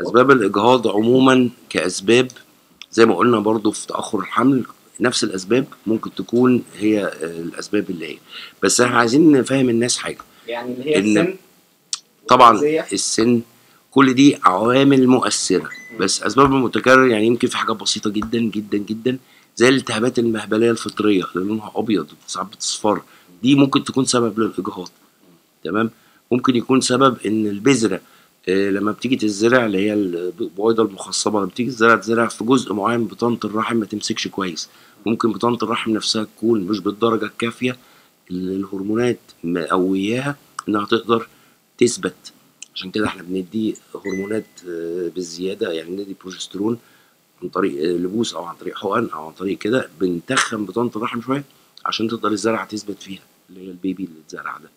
اسباب الاجهاض عموما كاسباب زي ما قلنا برضو في تاخر الحمل نفس الاسباب ممكن تكون هي آه، الاسباب اللي هي بس احنا عايزين نفهم الناس حاجه يعني اللي هي إن- السن طبعا والتغذية. السن كل دي عوامل مؤثره بس اسباب المتكرر يعني يمكن في حاجات بسيطه جدا جدا جدا زي الالتهابات المهبليه الفطريه اللي لونها ابيض وساعات بتصفر دي ممكن تكون سبب للاجهاض تمام ممكن يكون سبب ان البذره آه، لما بتيجي تزرع اللي هي البويضه المخصبه لما بتيجي تزرع تزرع في جزء معين بطانه الرحم ما تمسكش كويس ممكن بطانه الرحم نفسها تكون مش بالدرجه الكافيه اللي الهرمونات مقوياها انها تقدر تثبت عشان كده احنا بندي هرمونات آه، بالزياده يعني ندي بروجسترون عن طريق آه، لبوس او عن طريق حقن او عن طريق كده بنتخن بطانه الرحم شويه عشان تقدر الزرعه تثبت فيها اللي هي البيبي اللي اتزرع ده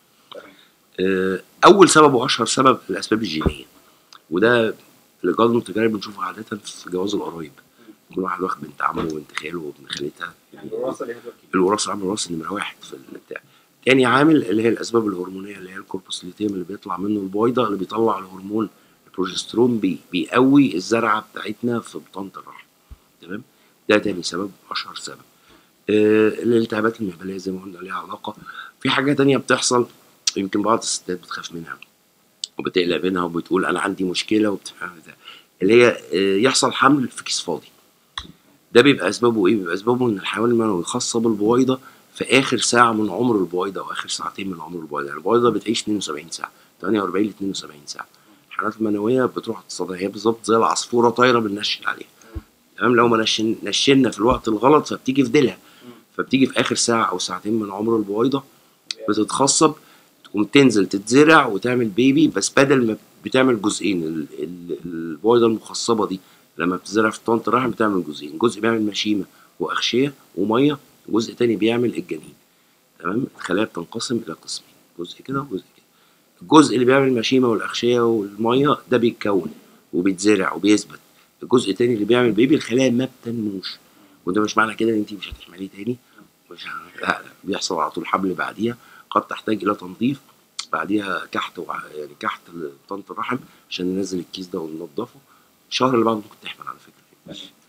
آه، اول سبب واشهر سبب الاسباب الجينيه وده الايجاد المتكرر بنشوفه عاده في جواز القرايب كل واحد واخد بنت عمه وبنت خاله وابن خالتها يعني الوراثه ليها دور كبير الوراثه عامل وراثه نمره واحد في البتاع تاني عامل اللي هي الاسباب الهرمونيه اللي هي الكوربوس ليتيم اللي بيطلع منه البويضه اللي بيطلع الهرمون البروجسترون بي بيقوي الزرعه بتاعتنا في بطانه الرحم تمام ده تاني سبب اشهر سبب آه الالتهابات المهبليه زي ما قلنا ليها علاقه في حاجه تانية بتحصل يمكن بعض الستات بتخاف منها وبتقلق منها وبتقول انا عندي مشكله وبتاع بتاع. اللي هي آه يحصل حمل في كيس فاضي ده بيبقى اسبابه ايه بيبقى اسبابه ان الحيوان المنوي خاصه بالبويضه في اخر ساعه من عمر البويضه او اخر ساعتين من عمر البويضه يعني البويضه بتعيش 72 ساعه 48 ل 72 ساعه الحيوانات المنويه بتروح تصطادها هي بالظبط زي العصفوره طايره بننشن عليها تمام لو ما نشن نشنا في الوقت الغلط فبتيجي في ديلها فبتيجي في اخر ساعه او ساعتين من عمر البويضه بتتخصب تقوم تنزل تتزرع وتعمل بيبي بس بدل ما بتعمل جزئين ال- ال- البويضه المخصبه دي لما بتزرع في طنط الرحم بتعمل جزئين جزء بيعمل مشيمه واغشيه وميه وجزء تاني بيعمل الجنين تمام الخلايا بتنقسم الى قسمين جزء كده وجزء كده الجزء اللي بيعمل المشيمه والاغشيه والميه ده بيتكون وبيتزرع وبيثبت الجزء التاني اللي بيعمل بيبي الخلايا ما بتنموش وده مش معنى كده ان انت مش هتحمليه تاني مش ه- لا لا بيحصل على طول حمل بعديها قد تحتاج الى تنظيف بعديها كحت وع- يعني كحت طنط الرحم عشان ننزل الكيس ده وننضفه الشهر اللي بعده ممكن تحمل على فكره